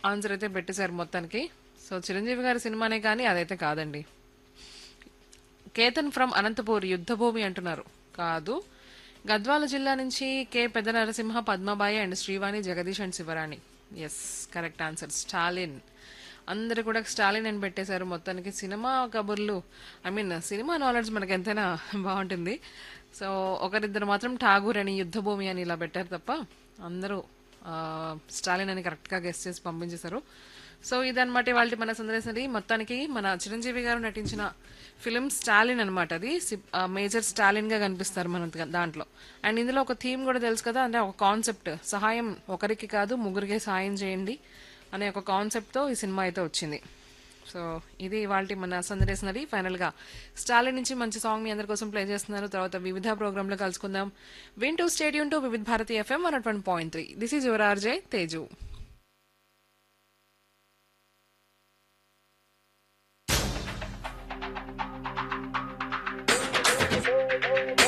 answer అయితే పెట్టేశారు మొత్తానికి సో చిరంజీవి గారి సినిమానే కానీ అదైతే కాదండి కేతన్ ఫ్రమ్ అనంతపూర్ యుద్ధభూమి అంటున్నారు కాదు గద్వాల జిల్లా నుంచి K Pedda Narasimha Padmabai and Srivani Jagadish and Sivarani yes correct answer Stalin అందరు కూడా స్టాలిన్ అని పెట్టేశారు మొత్తానికి సినిమా కబుర్లు ఐ మీన్ సినిమా నాలెడ్జ్ మనకి ఎంతైనా బాగుంటుంది సో ఒకరిద్దరు మాత్రం ఠాగూర్ అని యుద్ధభూమి అని ఇలా పెట్టారు తప్ప అందరూ ఆ, స్టాలిన్ అని కరెక్ట్గా గెస్ట్ చేసి పంపించేశారు సో ఇదన్నమాట వాళ్ళ మన సందేశం మొత్తానికి మన చిరంజీవి గారు నటించిన ఫిలిం స్టాలిన్ అనమాట అది సి- ఆ, మేజర్ స్టాలిన్ గా కనిపిస్తారు మన ద- దాంట్లో అండ్ ఇందులో ఒక థీమ్ కూడా తెలుసు కదా అంటే ఒక కాన్సెప్ట్ సహాయం ఒకరికి కాదు ముగ్గురికే సాయం చేయండి అనే ఒక కాన్సెప్ట్ తో ఈ సినిమా అయితే వచ్చింది సో ఇది ఇవాళ మన సందేశనరీ ఫైనల్ గా స్టాలిన్ నుంచి మంచి సాంగ్ మీ అందరి కోసం ప్లే చేస్తున్నారు తర్వాత వివిధ ప్రోగ్రామ్ లో కలుసుకుందాం win to stadium to Vividh Bharati FM one point three this is your RJ Teju